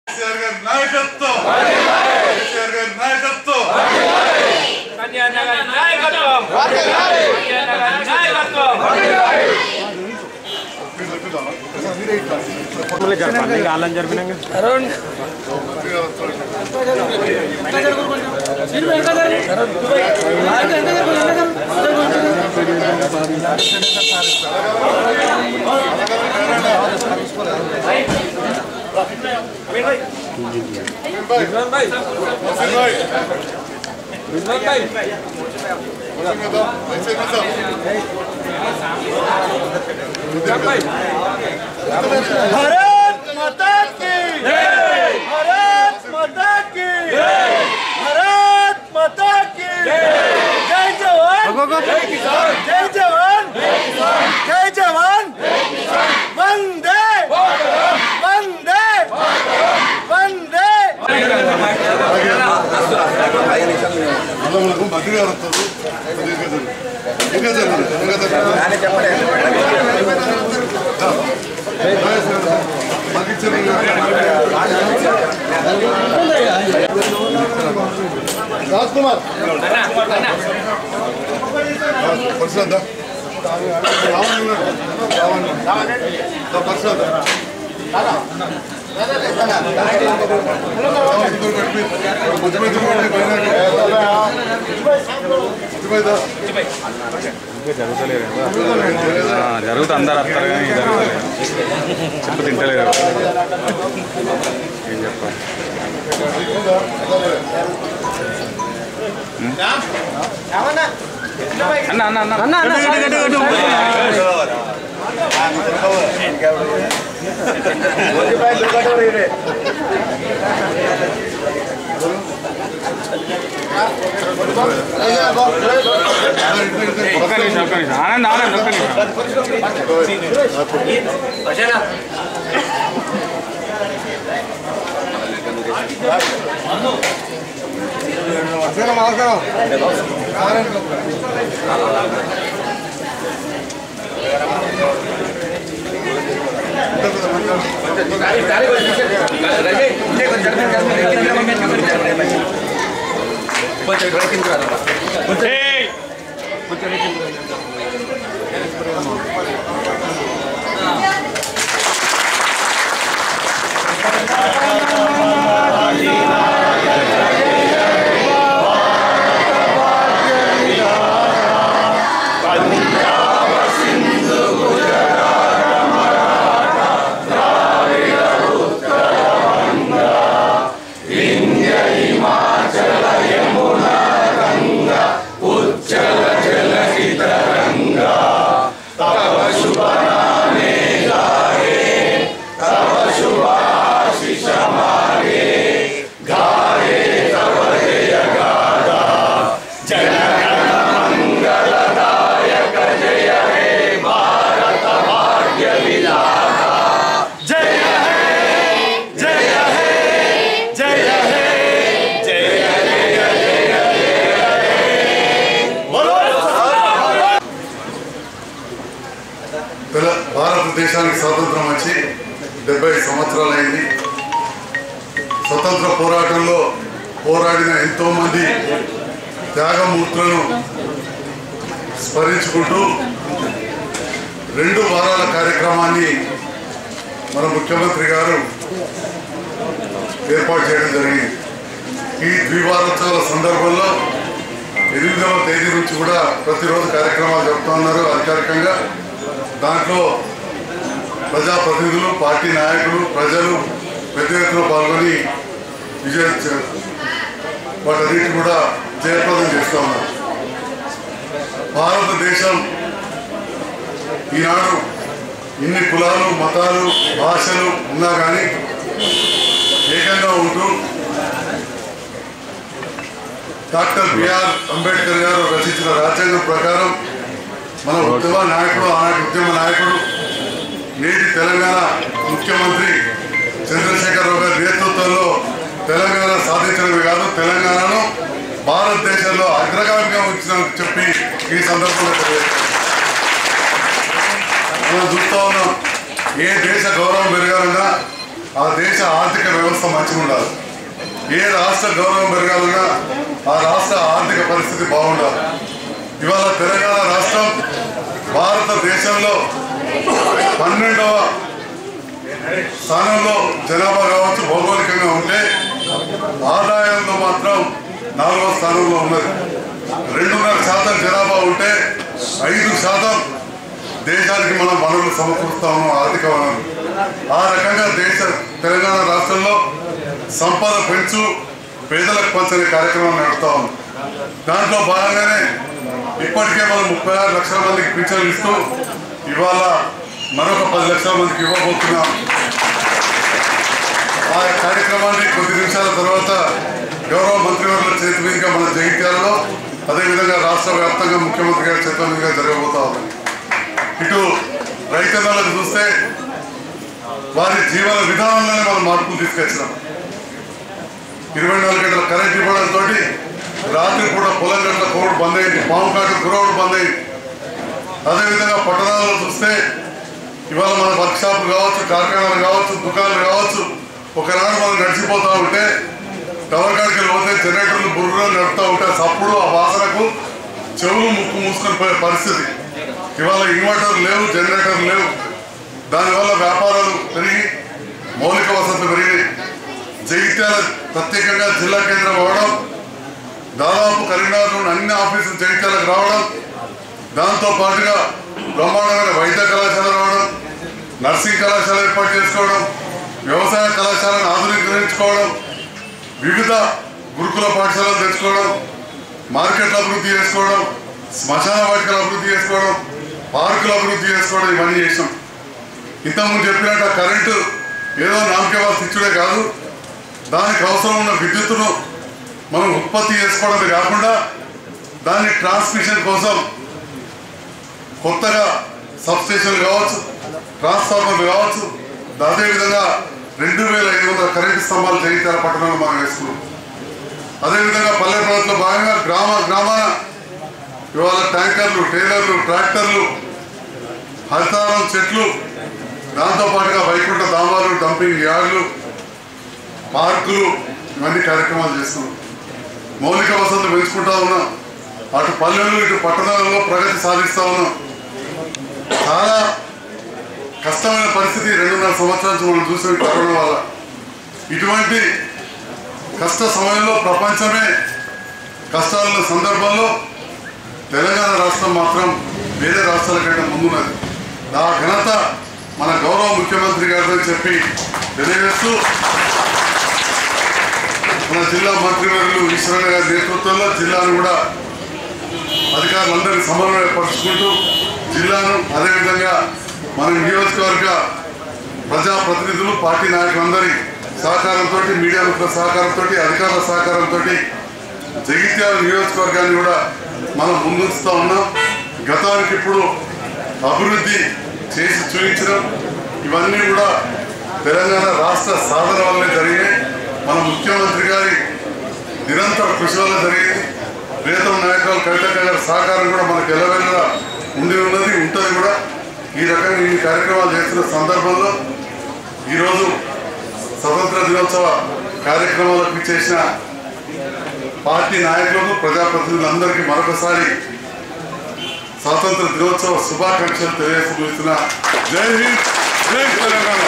కేసీఆర్ గారి నాయకత్వం కేసీఆర్ గారి నాయకత్వం కన్యానగర్ నాయకత్వం కన్యానగర్ నాయకత్వం भारत माता की भारत माता की भारत माता की जय जवान जय किसान जय जवान जय जवान वंदे वंदे वंदे మనకు మంత్రి గారు వస్తారు ఇంకా జరగదు ఇంకా జరగదు రాజ్ కుమార్ పరిశ్రద్ధ పరిశ్రద్ధ జరుగుతుంది అందరు వస్తారు కానీ జరుగుతలేదు చెప్పు తింటలేదు ఏం చెప్పాలి అన్న అన్న అన్న అన్న ఒక్క నిమిషం ఒక్క నిమిషం ఆనంద్ ఆనంద్ ఒక్క నిమిషం తెల- భారతదేశానికి స్వాతంత్రం వచ్చి డెబ్బై సంవత్సరాలు అయింది స్వతంత్ర పోరాటంలో పోరాడిన ఎంతో మంది త్యాగమూర్తులను స్మరించుకుంటూ రెండు వారాల కార్యక్రమాన్ని మన ముఖ్యమంత్రి గారు ఏర్పాటు చేయడం జరిగింది ఈ ద్వివారోత్సవాల సందర్భంలో ఎనిమిదవ తేదీ నుంచి కూడా ప్రతిరోజు కార్యక్రమాలు జరుపుతూ ఉన్నారు అధికారికంగా దాంట్లో ప్రజాప్రతినిధులు పార్టీ నాయకులు ప్రజలు పెద్ద ఎత్తున పాల్గొని విజయ వాటన్నిటి కూడా జయప్రదం చేస్తూ ఉన్నారు భారతదేశం ఈనాడు ఇన్ని కులాలు మతాలు భాషలు ఉన్నా కానీ ఏకంగా ఉంటూ డాక్టర్ బిఆర్ అంబేద్కర్ గారు రచించిన రాజ్యాంగం ప్రకారం మన ఉద్యమ నాయకుడు ఆనాటి ఉద్యమ నాయకుడు నేటి తెలంగాణ ముఖ్యమంత్రి చంద్రశేఖరరావు గారి నేతృత్వంలో తెలంగాణ సాధించడమే కాదు తెలంగాణను భారతదేశంలో అగ్రగామిగా ఉంచిందని చెప్పి ఈ సందర్భంలో తెలియజేస్తాను మనం చూస్తా ఉన్నాం ఏ దేశ గౌరవం పెరగాలన్నా ఆ దేశ ఆర్థిక వ్యవస్థ మంచిగా ఉండాలి ఏ రాష్ట్ర గౌరవం పెరగాలన్నా ఆ రాష్ట్ర ఆర్థిక పరిస్థితి బాగుండాలి ఇవాళ తెలంగాణ రాష్ట్రం భారతదేశంలో పన్నెండవ స్థానంలో జనాభా కావచ్చు భౌగోళికంగా ఉంటే ఆదాయంలో మాత్రం నాలుగవ స్థానంలో ఉన్నది రెండున్నర శాతం జనాభా ఉంటే ఐదు శాతం దేశానికి మనం వనరులు సమకూరుస్తా ఉన్నాం ఆర్థిక వనరులు ఆ రకంగా దేశ తెలంగాణ రాష్ట్రంలో సంపద పెంచు పేదలకు పంచని కార్యక్రమం నడుపుతా ఉన్నాం దాంట్లో భాగంగానే ఇప్పటికే మనం ముప్పై ఆరు లక్షల మందికి పింఛన్లు ఇస్తూ ఇవాళ మరొక పది లక్షల మందికి ఇవ్వబోతున్నాం ఆ కార్యక్రమాన్ని కొద్ది నిమిషాల తర్వాత గౌరవ మంత్రివర్యుల చేతి మీదుగా మన జగిత్యాలలో అదేవిధంగా రాష్ట్ర వ్యాప్తంగా ముఖ్యమంత్రి గారి చేతుల మీదుగా జరగబోతా ఉంది ఇటు రైతన్నలకు చూస్తే వారి జీవన విధానంలోనే మనం మార్పులు తీసుకొచ్చినాం ఇరవై నాలుగు గంటల కరెంట్ ఇవ్వడంతో రాత్రి పూట పొలం గంటల కోవిడ్ బంద్ అయింది పాము కాటు గురవుడు బంద్ అయింది అదేవిధంగా పట్టణాల్లో చూస్తే ఇవాళ మన వర్క్ షాపులు కావచ్చు కార్ఖానాలు కావచ్చు దుకాణాలు కావచ్చు ఒకనాడు మనం నడిచిపోతా ఉంటే టవర్ కాడికి పోతే జనరేటర్లు బుర్రలు నడుపుతూ ఉంటే ఆ సప్పుడు ఆ వాసనకు చెవులు ముక్కు మూసుకొని పోయే పరిస్థితి ఇవాళ ఇన్వర్టర్ లేవు జనరేటర్ లేవు దానివల్ల వ్యాపారాలు పెరిగి మౌలిక వసతులు పెరిగినాయి జగిత్యాల ప్రత్యేకంగా జిల్లా కేంద్రం అవ్వడం దాదాపు కరీంనగర్ నుండి అన్ని ఆఫీసులు జగిత్యాలకు రావడం దాంతో పాటుగా బ్రహ్మాండమైన వైద్య కళాశాల రావడం నర్సింగ్ కళాశాల ఏర్పాటు చేసుకోవడం వ్యవసాయ కళాశాలను ఆధునీకరించుకోవడం వివిధ గురుకుల పాఠశాలలు తెచ్చుకోవడం మార్కెట్ల అభివృద్ధి చేసుకోవడం శ్మశాన వాటికల అభివృద్ధి చేసుకోవడం పార్కుల అభివృద్ధి చేసుకోవడం ఇవన్నీ చేసాం ఇంతకుముందు చెప్పినట్టు ఆ కరెంటు ఏదో నామకేవాల్సి ఇచ్చుడే కాదు దానికి అవసరం ఉన్న విద్యుత్తును మనం ఉత్పత్తి చేసుకోవడమే కాకుండా దాన్ని ట్రాన్స్మిషన్ కోసం కొత్తగా సబ్స్టేషన్లు కావచ్చు ట్రాన్స్ఫార్మర్లు కావచ్చు అదేవిధంగా రెండు వేల ఐదు వందల కరెంటు స్తంభాలు జగిత్యాల పట్టణంలో మనం వేసుకున్నాం అదేవిధంగా పల్లె ప్రాంతంలో భాగంగా గ్రామ గ్రామాన ఇవాళ ట్యాంకర్లు టైలర్లు ట్రాక్టర్లు హరితారం చెట్లు దాంతో పాటుగా వైకుంఠ ధామాలు డంపింగ్ యార్డులు పార్కులు ఇవన్నీ కార్యక్రమాలు చేస్తున్నాం మౌలిక వసతులు పెంచుకుంటా ఉన్నాం అటు పల్లెలు ఇటు పట్టణాలలో ప్రగతి సాధిస్తా ఉన్నాం చాలా కష్టమైన పరిస్థితి రెండున్నర సంవత్సరాల నుంచి మనం చూసిన కరోనా వల్ల ఇటువంటి కష్ట సమయంలో ప్రపంచమే కష్టాల సందర్భంలో తెలంగాణ రాష్ట్రం మాత్రం వేరే రాష్ట్రాల కంటే ముందున్నది ఆ ఘనత మన గౌరవ ముఖ్యమంత్రి గారిని చెప్పి తెలియజేస్తూ మన జిల్లా మంత్రివర్యులు ఈశ్వరణ గారి నేతృత్వంలో జిల్లాను కూడా అధికారులందరినీ సమన్వయపరుచుకుంటూ జిల్లాను అదేవిధంగా మన నియోజకవర్గ ప్రజాప్రతినిధులు పార్టీ నాయకులందరి సహకారంతో మీడియా మిత్రుల సహకారంతో అధికారుల సహకారంతో జగిత్యాల నియోజకవర్గాన్ని కూడా మనం ముందుంచుతా ఉన్నాం గతానికి ఇప్పుడు అభివృద్ధి చేసి చూపించడం ఇవన్నీ కూడా తెలంగాణ రాష్ట్ర సాధన వల్లే జరిగినాయి మన ముఖ్యమంత్రి గారి నిరంతర కృషి వల్ల జరిగింది ప్రియతమ నాయకులు కవితక్క గారి సహకారం కూడా మనకు ఎల్లవెల్లగా ఉండి ఉన్నది ఉంటుంది కూడా ఈ రకంగా ఈ కార్యక్రమాలు చేస్తున్న సందర్భంలో ఈరోజు స్వతంత్ర దినోత్సవ కార్యక్రమాలకు చేసిన పార్టీ నాయకులకు ప్రజాప్రతినిధులందరికీ మరొకసారి స్వాతంత్ర దినోత్సవ శుభాకాంక్షలు తెలియజేస్తున్న జై హింద్ జై తెలంగాణ